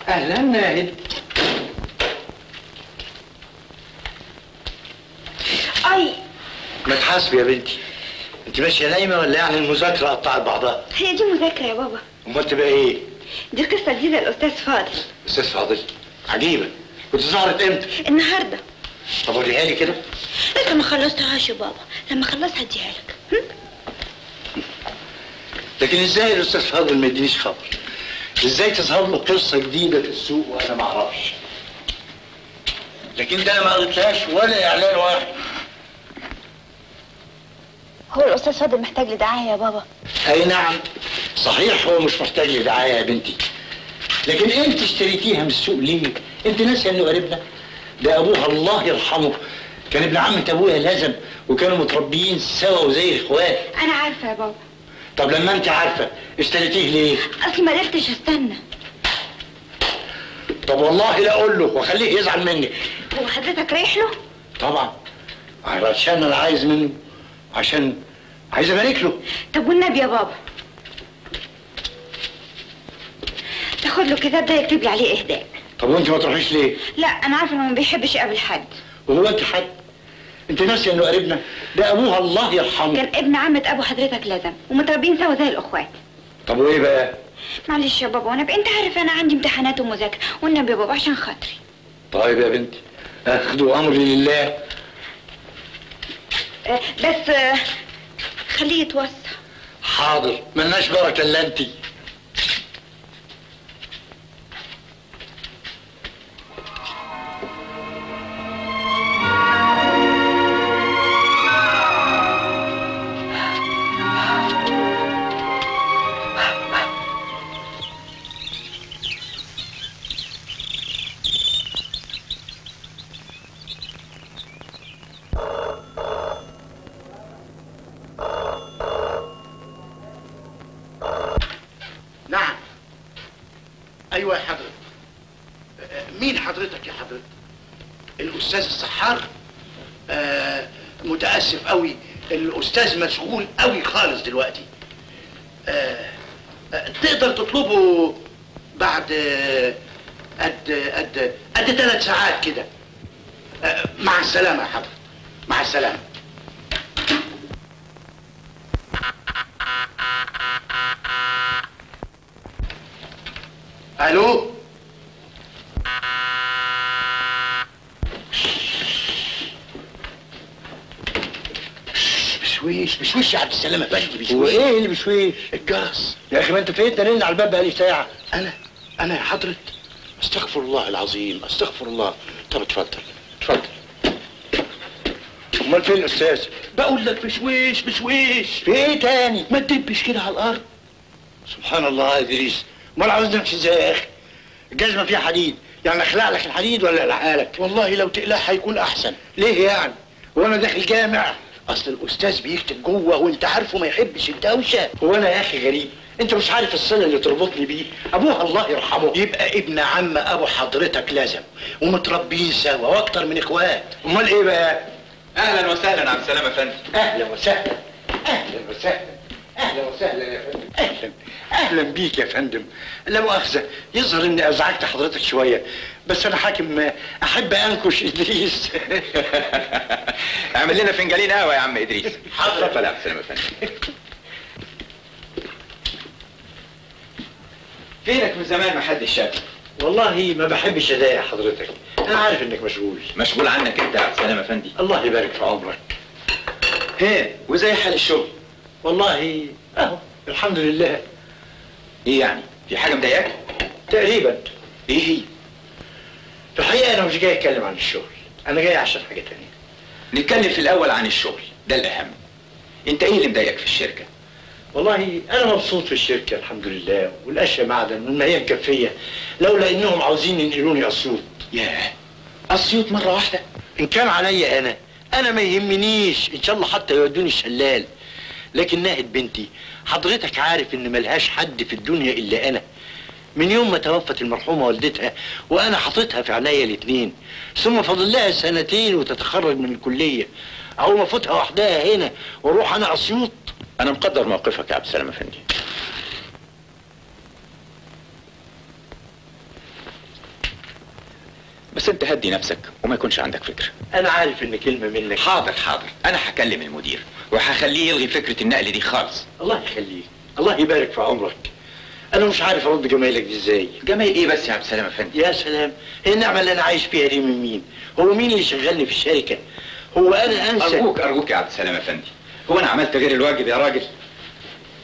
اهلا ناهد اي ما تحاسبي يا بنتي انت ماشيه نايمه ولا يعني المذاكره قطعت بعضها هي دي مذاكره يا بابا امال تبقى ايه دي قصه جديده الاستاذ فاضل استاذ فاضل عجيبه كنت ظهرت امتى النهارده طب وريها لي كده لسه ما خلصتهاش يا بابا لما اخلص هديها لك هم؟ لكن ازاي الاستاذ فاضل ما يدينيش خبر ازاي تظهر له قصه جديده في السوق وانا ما اعرفش لكن ده انا ما قريتلهاش ولا اعلان واحد هو الاستاذ فاضل محتاج لدعايه يا بابا اي نعم صحيح هو مش محتاج لدعايه يا بنتي لكن انت اشتريتيها من السوق ليه انت ناسيه انه قريبنا ده ابوها الله يرحمه كان ابن عمة ابويا لازم وكانوا متربيين سوا وزي الاخوات انا عارفه يا بابا طب لما انت عارفه اشتريتيه ليه اصل ما قدرتش استنى طب والله لا اقول له واخليه يزعل مني هو حضرتك رايح له طبعا علشان انا عايز منه عشان عايز ابارك له طب والنبي يا بابا تاخد له الكتاب ده يكتب لي عليه اهداء طب وانت ما تروحيش ليه لا انا عارفه انه ما بيحبش يقابل حد وهو انت حد انت ناسيه انه قريبنا ده ابوها الله يرحمه كان ابن عمة ابو حضرتك لازم ومتربيين سوا زي الاخوات طب وايه بقى معلش يا بابا وانا ب... انت عارف انا عندي امتحانات ومذاكره والنبي يا بابا عشان خاطري طيب يا بنتي اخدوا امري لله آه، بس آه، خليه يتوسع حاضر ملناش بركه الا انت نعم ايوه يا حضرتك آه، مين حضرتك يا حضرتك الاستاذ السحار آه متاسف قوي الاستاذ مشغول قوي خالص دلوقتي آه آه تقدر تطلبه بعد آه، قد قد قد ثلاث ساعات كده آه مع السلامه يا حضرتك مع السلامه الو بشويش بشويش يا عبد السلام افندي بشويش وايه اللي بشويش الجرس يا اخي ما انت فين ترن على الباب بقالي ساعه انا انا يا حضرة استغفر الله العظيم استغفر الله طب اتفضل اتفضل امال فين الاستاذ بقول لك بشويش بشويش في ايه تاني ما تدبش كده على الارض سبحان الله يا ادريس امال عاوز نمشي ازاي يا اخي الجزمه فيها حديد يعني اخلع لك الحديد ولا اقلعها لك والله لو تقلع هيكون احسن ليه يعني وانا داخل جامع اصل الاستاذ بيكتب جوه وانت عارفه ما يحبش الدوشه هو انا يا اخي غريب انت مش عارف الصله اللي تربطني بيه ابوها الله يرحمه يبقى ابن عم ابو حضرتك لازم ومتربيين سوا واكتر من اخوات امال ايه بقى اهلا وسهلا عبد السلام افندي اهلا وسهلا اهلا وسهلا اهلا وسهلا يا فندم اهلا اهلا بيك يا فندم لا مؤاخذه يظهر اني ازعجت حضرتك شويه بس انا حاكم احب انكش ادريس اعمل لنا فنجانين قهوه يا عم ادريس حاضر. اتفضل يا عبد السلام افندي فينك من زمان ما حدش شافك والله ما بحبش اضايق حضرتك انا عارف انك مشغول مشغول عنك انت يا عبد السلام افندي الله يبارك في عمرك هي وزي حال الشغل والله اهو الحمد لله ايه يعني في حاجه مضايقاك تقريبا ايه هي في الحقيقه انا مش جاي اتكلم عن الشغل انا جاي عشان حاجه تانية نتكلم في الاول عن الشغل ده الاهم انت ايه اللي مضايقك في الشركه والله انا مبسوط في الشركه الحمد لله والاشياء معدن والمياه مكفيه لولا انهم عاوزين ينقلوني اسيوط ياه اسيوط مره واحده ان كان عليا انا انا ما يهمنيش ان شاء الله حتى يودوني الشلال لكن ناهد بنتي حضرتك عارف ان ملهاش حد في الدنيا الا انا من يوم ما توفت المرحومه والدتها وانا حاططها في عينيا الاتنين ثم فاضل لها سنتين وتتخرج من الكليه اول ما افوتها وحدها هنا واروح انا اسيوط انا مقدر موقفك يا عبد السلام افندي بس انت هدي نفسك وما يكونش عندك فكره انا عارف ان كلمه منك حاضر حاضر انا هكلم المدير وهخليه يلغي فكره النقل دي خالص الله يخليك الله يبارك في عمرك انا مش عارف ارد جمايلك دي ازاي جمايل ايه بس يا عبد السلام افندي يا سلام هي النعمه اللي انا عايش فيها دي من مين هو مين اللي شغلني في الشركه هو انا انسى ارجوك ارجوك يا عبد السلام افندي هو انا عملت غير الواجب يا راجل